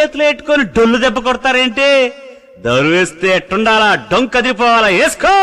చేతిలో ఎట్టుకొని డొల్లు దెబ్బ కొడతారేంటి దౌరు వేస్తే ఎట్టుండాలా డొంక్ కదిలిపోవాలా వేసుకో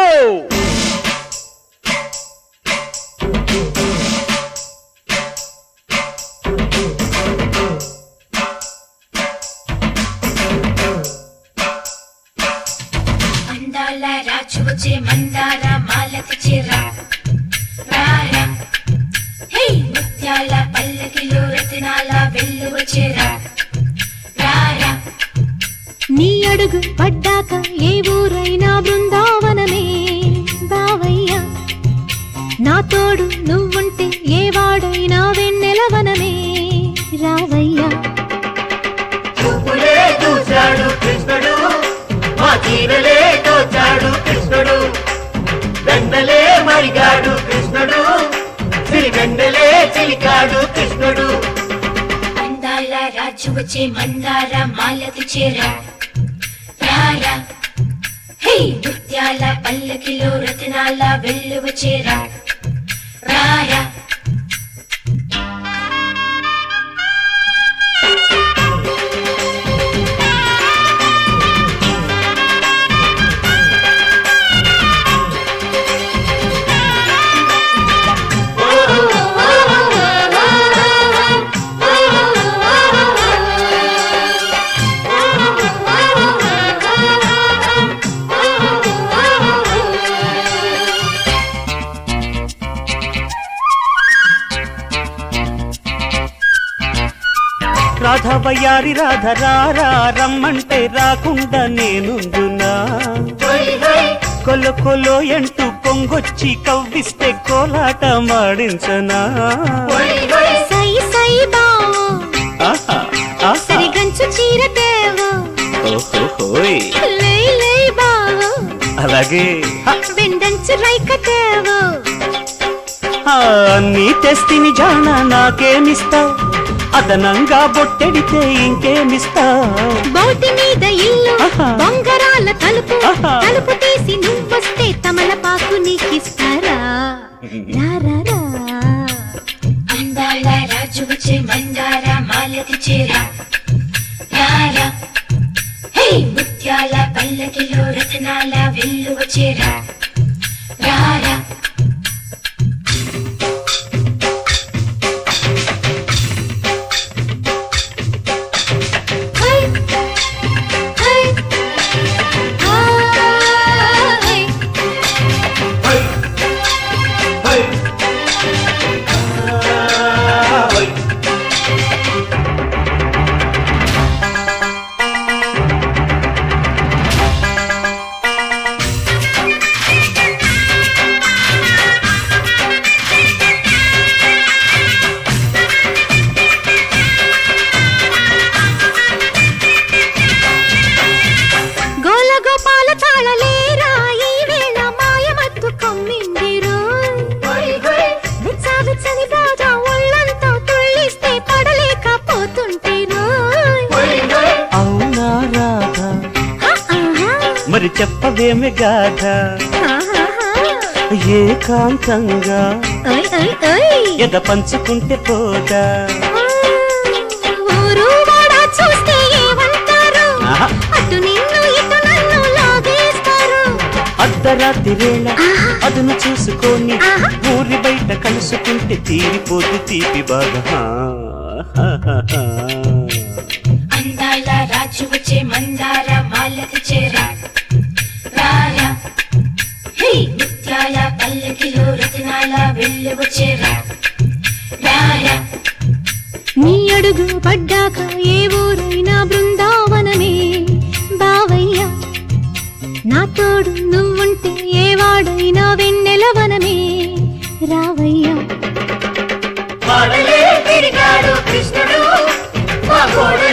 అందాల రాజు వచ్చే మందార మాలతి చీర రారా హే ముత్యాల పల్లకిలో రతినాల వెల్లు వచ్చేరా రారా నీ అడుగు పడ్డాక ఏ ఊరైనా బృందావనమే బావయ్య నా తోడు నువ్వుంటే ఏ వాడైనా వెన్నెలవనమే రావయ్యా చూపులే చూశాడు కృష్ణుడు మా చీరలే తోచాడు కృష్ణుడు వెన్నలే మరిగాడు కృష్ణుడు సిరిగండలే చిలికాడు కృష్ణుడు అందాల రాజు వచ్చే మందార మాలతి చీర రారా హే ముత్యాల పల్లకిలో రతినాల వెల్లు వచ్చేరా రారా రాధవయ్యారి రాధ రారా రమ్మంటే రాకుండా నేనుందునా కొల కొలో ఎంటూ పొంగొచ్చి కవ్విస్తే కోలాట మాడించనా సై సై బావో ఆహా, ఆహా. సరిగంచు చీర తేవో ఓహోహోయ్. లై లై బావో అలాగే హ, వెండంచు రైక తేవో ఆ, నీ తెస్తిని జాన నాకేమిస్తావు అదనంగా బొట్టెడితే ఇంకేమిస్తావు బోటి మీద ఇల్లు ఆహా. బొంగరాల తలుపు ఆహా. తలుపు తీసి నువ్వొస్తే తమలపాకు నీకిస్తారా రా, రా, రా. అందాల రాజు వచ్చే మందార మాలతి చీర రారా హే ముత్యాల పల్లకిలో రతనాల వెల్లు వచ్చేరా రారా హై, హై, హాయ్. గోల గోపాల తాళలేరా ఈ వేళ మాయమత్తు కమ్మిందిరు విచ్చా విచ్చని బాధ ఒళ్ళంతా తుళ్ళిస్తే పడలేకపోతుంటిరు అవునా రాధ మరి చెప్పవేమి గాథ ఏకాంతంగా ఎద పంచుకుంటే పోదా ఊరు వాడ చూస్తే ఏమంటారు ఆహా. అటు నిన్ను ఇటు నన్ను లాగేస్తారు అర్ధరాత్రి వేళ ఆహా. అదును చూసుకొని ఆహా. ఊరి బయట కలుసుకుంటే తీరిపోదు తీపి బాగా అందాల రాజు వచ్చే మందార మాలతి చీర రారా హే ముత్యాల పల్లకిలో రతనాల వెల్లు వచ్చేరా రారా నీ అడుగు పడ్డాక ఏ ఊరైనా బృందావనమే బావయ్య నా తోడు నువ్వుంటే ఏ వాడైనా వెన్నెలవనమే రావయ్యా పాడలే తిరిగాడు కృష్ణుడు మా గోడ